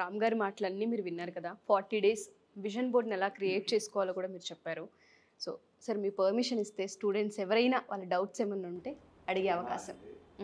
రామ్ గారి మాటలన్నీ మీరు విన్నారు కదా ఫార్టీ డేస్ విజన్ బోర్డ్ని ఎలా క్రియేట్ చేసుకోవాలో కూడా మీరు చెప్పారు సో సార్ మీ పర్మిషన్ ఇస్తే స్టూడెంట్స్ ఎవరైనా వాళ్ళ డౌట్స్ ఏమైనా ఉంటే అడిగే అవకాశం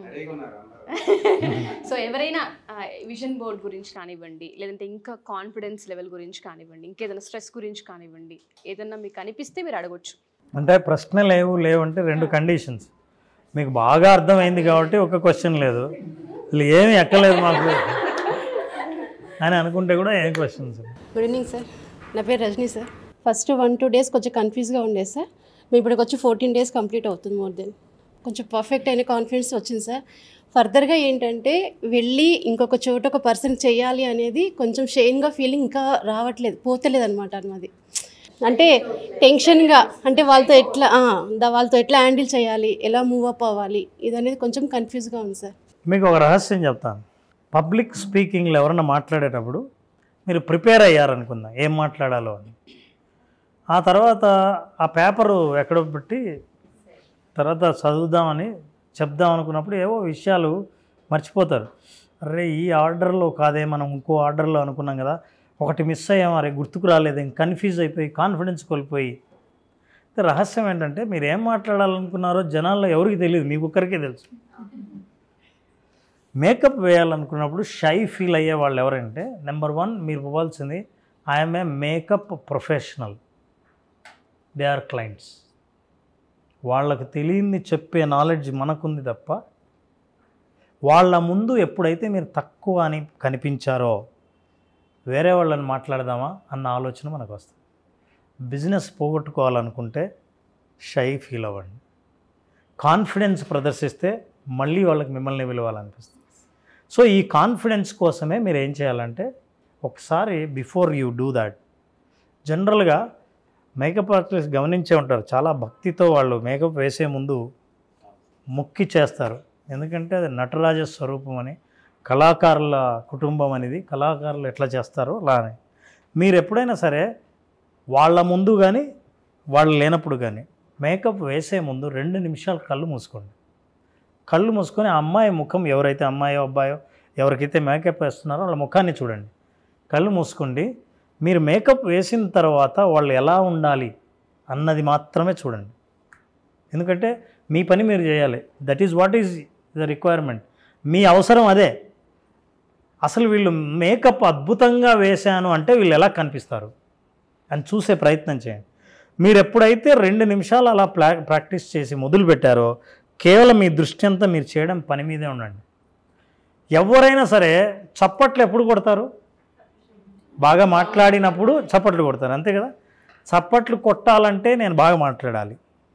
సో ఎవరైనా విజన్ బోర్డ్ గురించి కానివ్వండి లేదంటే ఇంకా కాన్ఫిడెన్స్ లెవెల్ గురించి కానివ్వండి ఇంకేదైనా స్ట్రెస్ గురించి కానివ్వండి ఏదన్నా మీకు అనిపిస్తే మీరు అడగొచ్చు అంటే ప్రశ్న లేవు లేవు అంటే రెండు కండిషన్స్ మీకు బాగా అర్థమైంది కాబట్టి ఒక క్వశ్చన్ లేదు అసలు ఏమీ ఎక్కలేదు మాకు అని అనుకుంటే కూడా ఏం క్వశ్చన్స్ గుడ్ ఈవినింగ్ సార్ నా పేరు Rajani sir first one two days కొంచెం కన్ఫ్యూజ్గా ఉండేది సార్ మీ ఇప్పటికి వచ్చి ఫోర్టీన్ డేస్ కంప్లీట్ అవుతుంది మోర్ దెన్ కొంచెం పర్ఫెక్ట్ అయిన కాన్ఫిడెన్స్ వచ్చింది సార్ ఫర్దర్గా ఏంటంటే వెళ్ళి ఇంకొక చోట ఒక పర్సన్ చేయాలి అనేది కొంచెం షేన్గా ఫీలింగ్ ఇంకా రావట్లేదు పోతలేదు అనమాట అన్నది అంటే టెన్షన్గా అంటే వాళ్ళతో ఎట్లా ఆ, దా- వాళ్ళతో ఎట్లా హ్యాండిల్ చేయాలి ఎలా మూవ్ అప్ అవ్వాలి ఇది అనేది కొంచెం కన్ఫ్యూజ్గా ఉంది సార్ మీకు ఒక రహస్యం చెప్తాను పబ్లిక్ స్పీకింగ్లో ఎవరన్నా మాట్లాడేటప్పుడు మీరు ప్రిపేర్ అయ్యారనుకుందాం ఏం మాట్లాడాలో అని ఆ తర్వాత ఆ పేపరు ఎక్కడో పెట్టి తర్వాత చదువుదామని చెప్దాం అనుకున్నప్పుడు ఏవో విషయాలు మర్చిపోతారు అరే ఈ ఆర్డర్లో కాదే మనం ఇంకో ఆర్డర్లో అనుకున్నాం కదా ఒకటి మిస్ అయ్యాం అరే గుర్తుకు రాలేదు కన్ఫ్యూజ్ అయిపోయి కాన్ఫిడెన్స్ కోల్పోయి అయితే రహస్యం ఏంటంటే మీరు ఏం మాట్లాడాలనుకున్నారో జనాల్లో ఎవరికి తెలియదు మీకు ఒక్కరికే తెలుసు మేకప్ వేయాలనుకున్నప్పుడు షై ఫీల్ అయ్యే వాళ్ళు ఎవరంటే నెంబర్ వన్ మీరు పోవాల్సింది I'm a makeup professional they are clients వాళ్ళకి తెలియంది చెప్పే నాలెడ్జ్ మనకుంది తప్ప వాళ్ళ ముందు ఎప్పుడైతే మీరు తక్కువ అని కనిపించారో వేరే వాళ్ళని మాట్లాడదామా అన్న ఆలోచన మనకు వస్తుంది బిజినెస్ పోగొట్టుకోవాలనుకుంటే షై ఫీల్ అవ్వండి కాన్ఫిడెన్స్ ప్రదర్శిస్తే మళ్ళీ వాళ్ళకి మిమ్మల్ని విలువాలనిపిస్తుంది సో ఈ కాన్ఫిడెన్స్ కోసమే మీరు ఏం చేయాలంటే ఒకసారి బిఫోర్ యూ డూ దాట్ జనరల్గా మేకప్ ఆర్టిస్ట్ గమనించే ఉంటారు చాలా భక్తితో వాళ్ళు మేకప్ వేసే ముందు మొక్కి చేస్తారు ఎందుకంటే అది నటరాజ స్వరూపం అని కళాకారుల కుటుంబం అనేది కళాకారులు ఎట్లా చేస్తారో అలానే మీరు ఎప్పుడైనా సరే వాళ్ళ ముందు కానీ వాళ్ళు లేనప్పుడు కానీ మేకప్ వేసే ముందు రెండు నిమిషాలు కళ్ళు మూసుకోండి కళ్ళు మూసుకొని ఆ అమ్మాయి ముఖం ఎవరైతే అమ్మాయో అబ్బాయో ఎవరికైతే మేకప్ వేస్తున్నారో వాళ్ళ ముఖాన్ని చూడండి కళ్ళు మూసుకోండి మీరు మేకప్ వేసిన తర్వాత వాళ్ళు ఎలా ఉండాలి అన్నది మాత్రమే చూడండి ఎందుకంటే మీ పని మీరు చేయాలి that is what is the requirement మీ అవసరం అదే అసలు వీళ్ళు మేకప్ అద్భుతంగా వేశాను అంటే వీళ్ళు ఎలా కనిపిస్తారు అని చూసే ప్రయత్నం చేయండి మీరు ఎప్పుడైతే రెండు నిమిషాలు అలా ప్లా ప్రాక్టీస్ చేసి మొదలు పెట్టారో కేవలం మీ దృష్టి అంతా మీరు చేయడం పని మీదే ఉండండి ఎవరైనా సరే చప్పట్లు ఎప్పుడు కొడతారు బాగా మాట్లాడినప్పుడు చప్పట్లు కొడతారు అంతే కదా చప్పట్లు కొట్టాలంటే నేను బాగా మాట్లాడాలి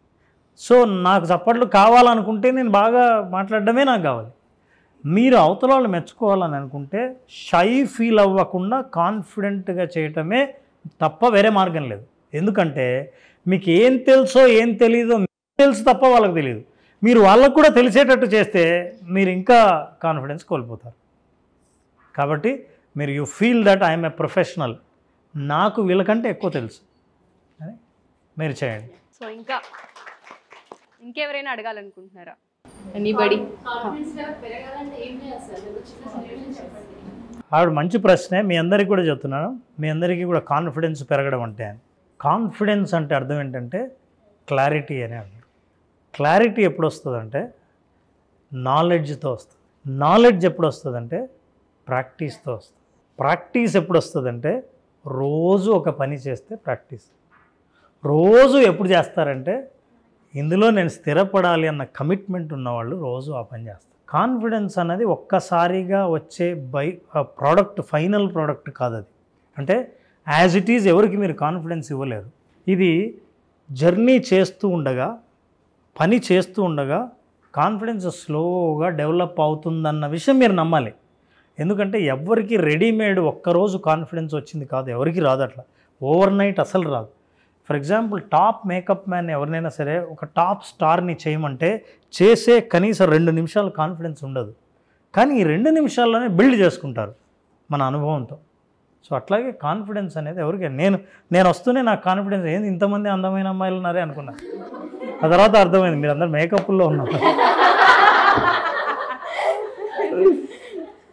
సో నాకు చప్పట్లు కావాలనుకుంటే నేను బాగా మాట్లాడడమే నాకు కావాలి మీరు అవతల వాళ్ళు మెచ్చుకోవాలని అనుకుంటే షై ఫీల్ అవ్వకుండా కాన్ఫిడెంట్గా చేయటమే తప్ప వేరే మార్గం లేదు ఎందుకంటే మీకు ఏం తెలుసో ఏం తెలియదో మీకు తెలుసు తప్ప వాళ్ళకి తెలియదు మీరు వాళ్ళకు కూడా తెలిసేటట్టు చేస్తే మీరు ఇంకా కాన్ఫిడెన్స్ కోల్పోతారు కాబట్టి మీరు you feel that I'm a professional నాకు వీళ్ళకంటే ఎక్కువ తెలుసు అని మీరు చేయండి సో ఇంకా ఇంకెవరైనా అడగాలనుకుంటున్నారా ఎనీబడి ఆవిడ మంచి ప్రశ్నే మీ అందరికీ కూడా చెప్తున్నాను మీ అందరికీ కూడా కాన్ఫిడెన్స్ పెరగడం అంటే అని కాన్ఫిడెన్స్ అంటే అర్థం ఏంటంటే క్లారిటీ అని అర్థం క్లారిటీ ఎప్పుడు వస్తుందంటే నాలెడ్జ్తో వస్తుంది నాలెడ్జ్ ఎప్పుడు వస్తుందంటే ప్రాక్టీస్తో వస్తుంది ప్రాక్టీస్ ఎప్పుడు వస్తుందంటే రోజు ఒక పని చేస్తే ప్రాక్టీస్ రోజు ఎప్పుడు చేస్తారంటే ఇందులో నేను స్థిరపడాలి అన్న కమిట్మెంట్ ఉన్నవాళ్ళు రోజు ఆ పని చేస్తారు కాన్ఫిడెన్స్ అన్నది ఒక్కసారిగా వచ్చే బై ప్రోడక్ట్ ఫైనల్ ప్రోడక్ట్ కాదు అది అంటే యాజ్ ఇట్ ఈజ్ ఎవరికి మీరు కాన్ఫిడెన్స్ ఇవ్వలేరు ఇది జర్నీ చేస్తూ ఉండగా పని చేస్తూ ఉండగా కాన్ఫిడెన్స్ స్లోగా డెవలప్ అవుతుందన్న విషయం మీరు నమ్మాలి ఎందుకంటే ఎవరికి రెడీమేడ్ ఒక్కరోజు కాన్ఫిడెన్స్ వచ్చింది కాదు ఎవరికి రాదు అట్లా ఓవర్ నైట్ అసలు రాదు for example top makeup man ఎవరినైనా సరే ఒక టాప్ స్టార్ని చేయమంటే చేసే కనీసం రెండు నిమిషాలు కాన్ఫిడెన్స్ ఉండదు కానీ ఈ రెండు నిమిషాల్లోనే బిల్డ్ చేసుకుంటారు మన అనుభవంతో సో అట్లాగే కాన్ఫిడెన్స్ అనేది ఎవరికి నేను నేను వస్తూనే నాకు కాన్ఫిడెన్స్ ఏంది ఇంతమంది అందమైన అమ్మాయిలు ఉన్నారే అనుకున్నా ఆ తర్వాత అర్థమైంది మీరు అందరు మేకప్లో ఉన్నారు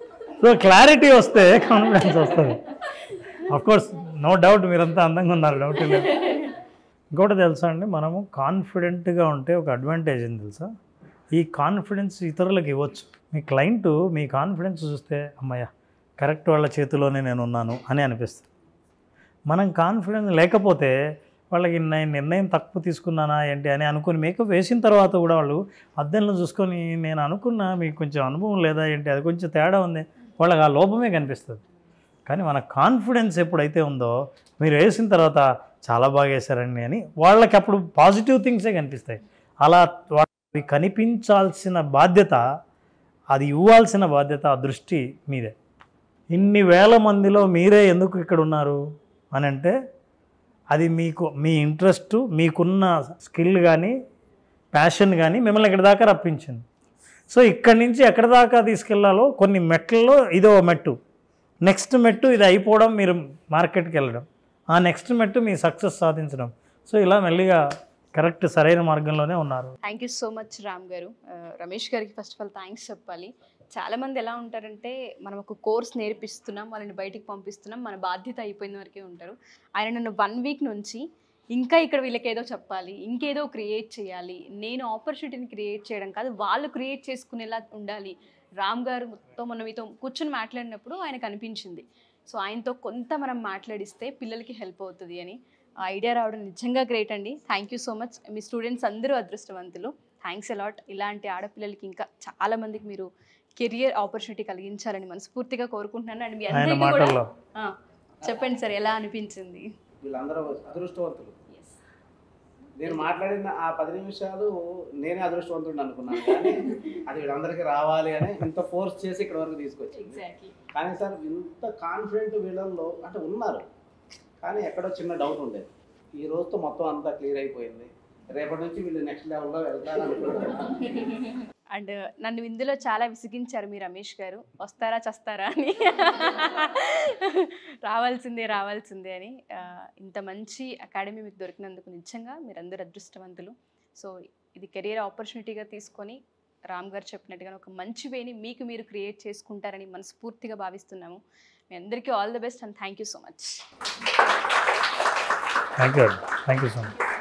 సో క్లారిటీ వస్తే కాన్ఫిడెన్స్ వస్తుంది అఫ్ కోర్స్ నో డౌట్ మీరంతా అందంగా ఉన్నారు డౌట్ లేదు ఇంకోటి తెలుసా అండి మనము కాన్ఫిడెంట్గా ఉంటే ఒక అడ్వాంటేజ్ ఏంది తెలుసా ఈ కాన్ఫిడెన్స్ ఇతరులకు ఇవ్వచ్చు మీ క్లయింట్ మీ కాన్ఫిడెన్స్ చూస్తే అమ్మయ్య కరెక్ట్ వాళ్ళ చేతిలోనే నేను ఉన్నాను అని అనిపిస్తుంది మనం కాన్ఫిడెన్స్ లేకపోతే వాళ్ళకి నేను నిర్ణయం తక్కువ తీసుకున్నానా ఏంటి అని అనుకుని మేకప్ వేసిన తర్వాత కూడా వాళ్ళు అద్దంలో చూసుకొని నేను అనుకున్నా మీకు కొంచెం అనుభవం లేదా ఏంటి అది కొంచెం తేడా ఉంది వాళ్ళకి ఆ లోపమే కనిపిస్తుంది కానీ మన కాన్ఫిడెన్స్ ఎప్పుడైతే ఉందో మీరు వేసిన తర్వాత చాలా బాగా వేశారండి అని వాళ్ళకి అప్పుడు పాజిటివ్ థింగ్సే కనిపిస్తాయి అలా వాళ్ళకి కనిపించాల్సిన బాధ్యత అది ఇవ్వాల్సిన బాధ్యత ఆ దృష్టి మీదే ఇన్ని వేల మందిలో మీరే ఎందుకు ఇక్కడ ఉన్నారు అని అంటే అది మీకు మీ ఇంట్రెస్ట్ మీకున్న స్కిల్ కానీ ప్యాషన్ కానీ మిమ్మల్ని ఇక్కడ దాకా రప్పించింది సో ఇక్కడి నుంచి ఎక్కడి దాకా తీసుకెళ్లాలో కొన్ని మెట్లలో ఇదో మెట్టు నెక్స్ట్ మెట్టు ఇది అయిపోవడం మీరు మార్కెట్కి వెళ్ళడం ఆ నెక్స్ట్ మెట్టు మీ సక్సెస్ సాధించడం సో ఇలా మెల్లిగా కరెక్ట్ సరైన మార్గంలోనే ఉన్నారు thank you so much Ram గారు ఆ, రమేష్ గారికి ఫస్ట్ ఆఫ్ ఆల్ థ్యాంక్స్ చెప్పాలి చాలా మంది ఎలా ఉంటారంటే మనం ఒక కోర్స్ నేర్పిస్తున్నాం వాళ్ళని బయటికి పంపిస్తున్నాం మన బాధ్యత అయిపోయిన వరకే ఉంటారు ఆయన నన్ను వన్ వీక్ నుంచి ఇంకా ఇక్కడ వీళ్ళకి ఏదో చెప్పాలి ఇంకేదో క్రియేట్ చేయాలి నేను ఆపర్చునిటీని క్రియేట్ చేయడం కాదు వాళ్ళు క్రియేట్ చేసుకునేలా ఉండాలి రామ్ గారు మొత్తం మన మీతో కూర్చొని మాట్లాడినప్పుడు ఆయనకు అనిపించింది సో ఆయనతో కొంత మనం మాట్లాడిస్తే పిల్లలకి హెల్ప్ అవుతుంది అని ఆ ఐడియా రావడం నిజంగా గ్రేట్ అండి థ్యాంక్ యూ సో మచ్ మీ స్టూడెంట్స్ అందరూ అదృష్టవంతులు థ్యాంక్స్ అలాట్ ఇలాంటి ఆడపిల్లలకి ఇంకా చాలా మందికి మీరు కెరియర్ ఆపర్చునిటీ కలిగించాలని మనస్ఫూర్తిగా కోరుకుంటున్నాను అండ్ మీ ఆయన అందరికీ కూడా మాటల్లో ఆ, చెప్పండి సార్ ఎలా అనిపించింది వీళ్ళందరూ అదృష్టవంతులు నేను మాట్లాడిన ఆ పది నిమిషాలు నేనే అదృష్టవంతుడు అనుకున్నాను కానీ అది వీళ్ళందరికీ రావాలి అని ఇంత ఫోర్స్ చేసి ఇక్కడ వరకు తీసుకొచ్చింది ఎగ్జాక్ట్లీ కానీ సార్ ఇంత కాన్ఫిడెంట్ వీళ్ళల్లో అంటే ఉన్నారు కానీ ఎక్కడో చిన్న డౌట్ ఉండేది ఈ రోజుతో మొత్తం అంతా క్లియర్ అయిపోయింది రేపటి నుంచి వీళ్ళు నెక్స్ట్ లెవెల్లో వెళ్తారు అనుకుంటున్నాను అండ్ నన్ను ఇందులో చాలా విసిగించారు మీ రమేష్ గారు వస్తారా చస్తారా అని రావాల్సిందే రావాల్సిందే అని ఆ, ఇంత మంచి అకాడమీ మీకు దొరికినందుకు నిజంగా మీరందరూ అదృష్టవంతులు సో ఇది కెరియర్ ఆపర్చునిటీగా తీసుకొని రామ్ గారు చెప్పినట్టుగా ఒక మంచి వేని మీకు మీరు క్రియేట్ చేసుకుంటారని మనస్ఫూర్తిగా భావిస్తున్నాము మీ అందరికీ all the best and thank you so much thank you thank you so much